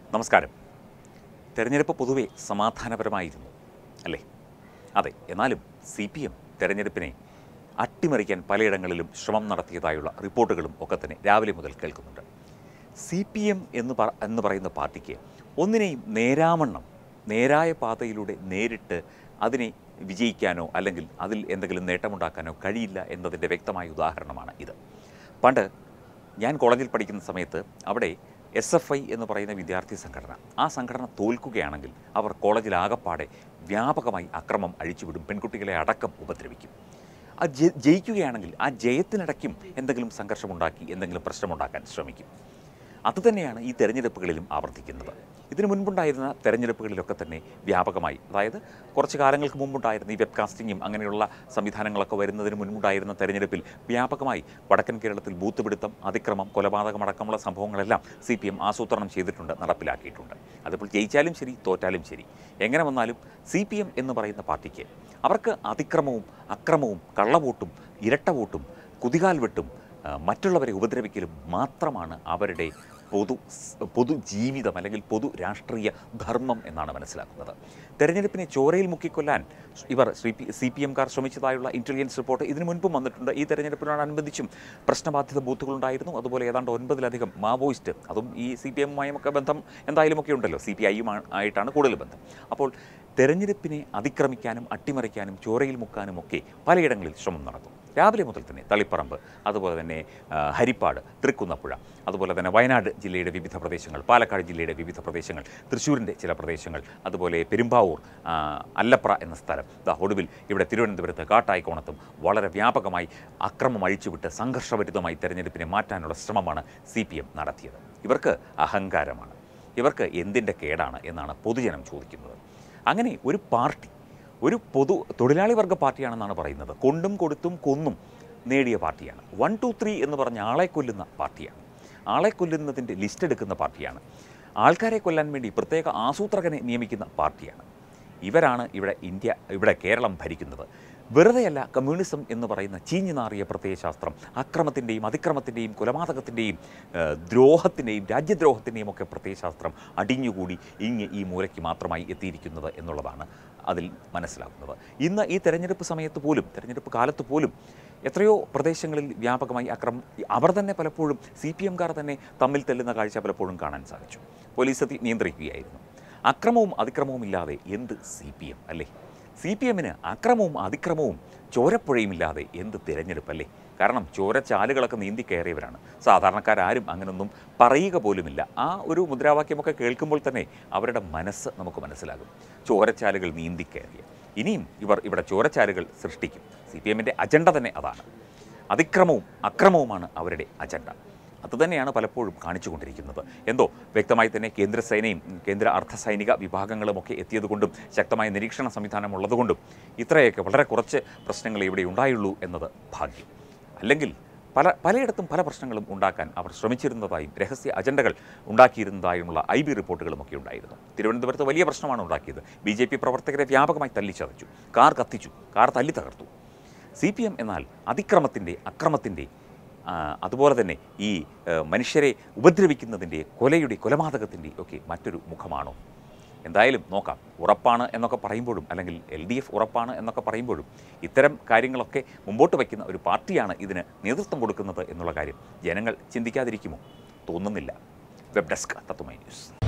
നമസ്കാരം തെരഞ്ഞെടുപ്പ് പൊതുവെ സമാധാനപരമായിരുന്നു അല്ലേ അതെ എന്നാലും സി പി എം തെരഞ്ഞെടുപ്പിനെ അട്ടിമറിക്കാൻ പലയിടങ്ങളിലും ശ്രമം നടത്തിയതായുള്ള റിപ്പോർട്ടുകളും ഒക്കെ തന്നെ രാവിലെ മുതൽ കേൾക്കുന്നുണ്ട് സി പി എം എന്ന് പറ എന്ന് പറയുന്ന പാർട്ടിക്ക് ഒന്നിനെയും നേരാമണ്ണം നേരായ പാതയിലൂടെ നേരിട്ട് അതിനെ വിജയിക്കാനോ അല്ലെങ്കിൽ അതിൽ എന്തെങ്കിലും നേട്ടമുണ്ടാക്കാനോ കഴിയില്ല എന്നതിൻ്റെ വ്യക്തമായ ഉദാഹരണമാണ് ഇത് പണ്ട് ഞാൻ കോളേജിൽ പഠിക്കുന്ന സമയത്ത് അവിടെ എസ് എഫ് ഐ എന്ന് പറയുന്ന വിദ്യാർത്ഥി സംഘടന ആ സംഘടന തോൽക്കുകയാണെങ്കിൽ അവർ കോളേജിൽ ആകപ്പാടെ വ്യാപകമായി അക്രമം അഴിച്ചുവിടും പെൺകുട്ടികളെ അടക്കം ഉപദ്രവിക്കും ആ ജെ- ജയിക്കുകയാണെങ്കിൽ ആ ജയത്തിനിടയ്ക്കും എന്തെങ്കിലും സംഘർഷമുണ്ടാക്കി എന്തെങ്കിലും പ്രശ്നമുണ്ടാക്കാൻ ശ്രമിക്കും അതുതന്നെയാണ് ഈ തെരഞ്ഞെടുപ്പുകളിലും ആവർത്തിക്കുന്നത് ഇതിനു മുൻപുണ്ടായിരുന്ന തെരഞ്ഞെടുപ്പുകളിലൊക്കെ തന്നെ വ്യാപകമായി അതായത് കുറച്ച് കാലങ്ങൾക്ക് മുമ്പുണ്ടായിരുന്ന ഈ വെബ്കാസ്റ്റിങ്ങും അങ്ങനെയുള്ള സംവിധാനങ്ങളൊക്കെ വരുന്നതിന് മുൻപുണ്ടായിരുന്ന തെരഞ്ഞെടുപ്പിൽ വ്യാപകമായി വടക്കൻ കേരളത്തിൽ ബൂത്ത് പിടുത്തം അതിക്രമം കൊലപാതകം അടക്കമുള്ള സംഭവങ്ങളെല്ലാം സി പി എം ആസൂത്രണം ചെയ്തിട്ടുണ്ട് നടപ്പിലാക്കിയിട്ടുണ്ട് അതിപ്പോൾ ജയിച്ചാലും ശരി തോറ്റാലും ശരി എങ്ങനെ വന്നാലും സി പി എം എന്ന് പറയുന്ന പാർട്ടിക്ക് അവർക്ക് അതിക്രമവും അക്രമവും കള്ളവോട്ടും ഇരട്ട വോട്ടും കുതികാൽ വെട്ടും ആ, മറ്റുള്ളവരെ ഉപദ്രവിക്കലും മാത്രമാണ് അവരുടെ പൊതു സ്- പൊതുജീവിതം അല്ലെങ്കിൽ പൊതു രാഷ്ട്രീയ ധർമ്മം എന്നാണ് മനസ്സിലാക്കുന്നത് തെരഞ്ഞെടുപ്പിനെ ചോരയിൽ മുക്കിക്കൊല്ലാൻ ഇവർ സി പി സി പി എംകാർ ശ്രമിച്ചതായുള്ള ഇൻ്റലിജൻസ് റിപ്പോർട്ട് ഇതിനു മുൻപും വന്നിട്ടുണ്ട് ഈ തെരഞ്ഞെടുപ്പിനോടനുബന്ധിച്ചും പ്രശ്നബാധിത ബൂത്തുകളുണ്ടായിരുന്നു അതുപോലെ ഏതാണ്ട് ഒൻപതിലധികം മാവോയിസ്റ്റ് അതും ഈ സി പി എമ്മുമായും ഒക്കെ ബന്ധം എന്തായാലും ഒക്കെ ഉണ്ടല്ലോ സി പി ഐയും ആയിട്ടാണ് കൂടുതൽ ബന്ധം അപ്പോൾ തെരഞ്ഞെടുപ്പിനെ അതിക്രമിക്കാനും അട്ടിമറിക്കാനും ചോരയിൽ മുക്കാനും ഒക്കെ പലയിടങ്ങളിൽ ശ്രമം നടന്നു രാവിലെ മുതൽ തന്നെ തളിപ്പറമ്പ് അതുപോലെ തന്നെ ആ, ഹരിപ്പാട് തൃക്കുന്നപ്പുഴ അതുപോലെ തന്നെ വയനാട് ജില്ലയുടെ വിവിധ പ്രദേശങ്ങൾ പാലക്കാട് ജില്ലയുടെ വിവിധ പ്രദേശങ്ങൾ തൃശ്ശൂരിൻ്റെ ചില പ്രദേശങ്ങൾ അതുപോലെ പെരുമ്പാവൂർ ആ, അല്ലപ്ര എന്ന സ്ഥലം ദാ ഒടുവിൽ ഇവിടെ തിരുവനന്തപുരത്ത് കാട്ടായിക്കോണത്തും വളരെ വ്യാപകമായി അക്രമം അഴിച്ചുവിട്ട് സംഘർഷഭരിതമായി തെരഞ്ഞെടുപ്പിനെ മാറ്റാനുള്ള ശ്രമമാണ് സി പി എം നടത്തിയത് ഇവർക്ക് അഹങ്കാരമാണ് ഇവർക്ക് എന്തിൻ്റെ കേടാണ് എന്നാണ് പൊതുജനം ചോദിക്കുന്നത് അങ്ങനെ ഒരു പാർട്ടി ഒരു പൊതു തൊഴിലാളി വർഗ പാർട്ടിയാണെന്നാണ് പറയുന്നത് കൊണ്ടും കൊടുത്തും കൊന്നും നേടിയ പാർട്ടിയാണ് വൺ ടു ത്രീ എന്ന് പറഞ്ഞ ആളെ കൊല്ലുന്ന പാർട്ടിയാണ് ആളെ കൊല്ലുന്നതിൻ്റെ ലിസ്റ്റ് എടുക്കുന്ന പാർട്ടിയാണ് ആൾക്കാരെ കൊല്ലാൻ വേണ്ടി പ്രത്യേക ആസൂത്രകനെ നിയമിക്കുന്ന പാർട്ടിയാണ് ഇവരാണ് ഇവിടെ ഇന്ത്യ ഇവിടെ കേരളം ഭരിക്കുന്നത് വെറുതെയല്ല കമ്മ്യൂണിസം എന്ന് പറയുന്ന ചീഞ്ഞു നാറിയ പ്രത്യയശാസ്ത്രം അക്രമത്തിൻ്റെയും അതിക്രമത്തിൻ്റെയും കൊലപാതകത്തിൻ്റെയും ഏഹ്, ദ്രോഹത്തിൻ്റെയും രാജ്യദ്രോഹത്തിൻ്റെയും ഒക്കെ പ്രത്യയശാസ്ത്രം അടിഞ്ഞുകൂടി ഇങ്ങ് ഈ മൂലയ്ക്ക് മാത്രമായി എത്തിയിരിക്കുന്നത് എന്നുള്ളതാണ് അതിൽ മനസ്സിലാക്കുന്നത് ഇന്ന് ഈ തെരഞ്ഞെടുപ്പ് സമയത്ത് പോലും തെരഞ്ഞെടുപ്പ് കാലത്ത് പോലും എത്രയോ പ്രദേശങ്ങളിൽ വ്യാപകമായി അക്രമം അവർ തന്നെ പലപ്പോഴും സി പി എംകാർ തന്നെ തമ്മിൽ തെല്ലുന്ന കാഴ്ച പലപ്പോഴും കാണാൻ സാധിച്ചു പോലീസ് അത് നിയന്ത്രിക്കുകയായിരുന്നു അക്രമവും അതിക്രമവും ഇല്ലാതെ എന്ത് സി പി എം അല്ലേ സി പി എമ്മിന് അക്രമവും അതിക്രമവും ചോരപ്പുഴയും ഇല്ലാതെ എന്ത് തിരഞ്ഞെടുപ്പല്ലേ കാരണം ചോരച്ചാലുകളൊക്കെ നീന്തി കയറിയവരാണ് സാധാരണക്കാരും അങ്ങനൊന്നും പറയുക പോലുമില്ല ആ ഒരു മുദ്രാവാക്യമൊക്കെ കേൾക്കുമ്പോൾ തന്നെ അവരുടെ മനസ്സ് നമുക്ക് മനസ്സിലാകും ചോരച്ചാലുകൾ നീന്തി കയറിയ ഇനിയും ഇവർ ഇവിടെ ചോരച്ചാലുകൾ സൃഷ്ടിക്കും സി പി എമ്മിൻ്റെ അജണ്ട തന്നെ അതാണ് അതിക്രമവും അക്രമവുമാണ് അവരുടെ അജണ്ട അതുതന്നെയാണ് പലപ്പോഴും കാണിച്ചുകൊണ്ടിരിക്കുന്നത് എന്തോ വ്യക്തമായി തന്നെ കേന്ദ്ര സേനയും ഉം, കേന്ദ്ര അർദ്ധസൈനിക വിഭാഗങ്ങളുമൊക്കെ എത്തിയതുകൊണ്ടും ശക്തമായ നിരീക്ഷണ സംവിധാനം ഉള്ളതുകൊണ്ടും ഇത്രയൊക്കെ വളരെ കുറച്ച് പ്രശ്നങ്ങൾ ഇവിടെ ഉണ്ടായുള്ളൂ എന്നത് ഭാഗ്യം അല്ലെങ്കിൽ പല പലയിടത്തും പല പ്രശ്നങ്ങളും ഉണ്ടാക്കാൻ അവർ ശ്രമിച്ചിരുന്നതായും രഹസ്യ അജണ്ടകൾ ഉണ്ടാക്കിയിരുന്നതായുമുള്ള ഐ ബി റിപ്പോർട്ടുകളുമൊക്കെ ഉണ്ടായിരുന്നു തിരുവനന്തപുരത്ത് വലിയ പ്രശ്നമാണ് ഉണ്ടാക്കിയത് ബി ജെ പി പ്രവർത്തകരെ വ്യാപകമായി തല്ലിച്ചതച്ചു കാർ കത്തിച്ചു കാർ തല്ലി തകർത്തു സി പി എം എന്നാൽ അതിക്രമത്തിൻ്റെ അക്രമത്തിൻ്റെ ആ, അതുപോലെ തന്നെ ഈ ആ, മനുഷ്യരെ ഉപദ്രവിക്കുന്നതിൻ്റെ കൊലയുടെ കൊലപാതകത്തിൻ്റെ ഒക്കെ മറ്റൊരു മുഖമാണോ എന്തായാലും നോക്കാം ഉറപ്പാണ് എന്നൊക്കെ പറയുമ്പോഴും അല്ലെങ്കിൽ എൽ ഡി എഫ് ഉറപ്പാണ് എന്നൊക്കെ പറയുമ്പോഴും ഇത്തരം കാര്യങ്ങളൊക്കെ മുമ്പോട്ട് വയ്ക്കുന്ന ഒരു പാർട്ടിയാണ് ഇതിന് നേതൃത്വം കൊടുക്കുന്നത് എന്നുള്ള കാര്യം ജനങ്ങൾ ചിന്തിക്കാതിരിക്കുമോ തോന്നുന്നില്ല വെബ് ഡെസ്ക് തത്വമൈ ന്യൂസ്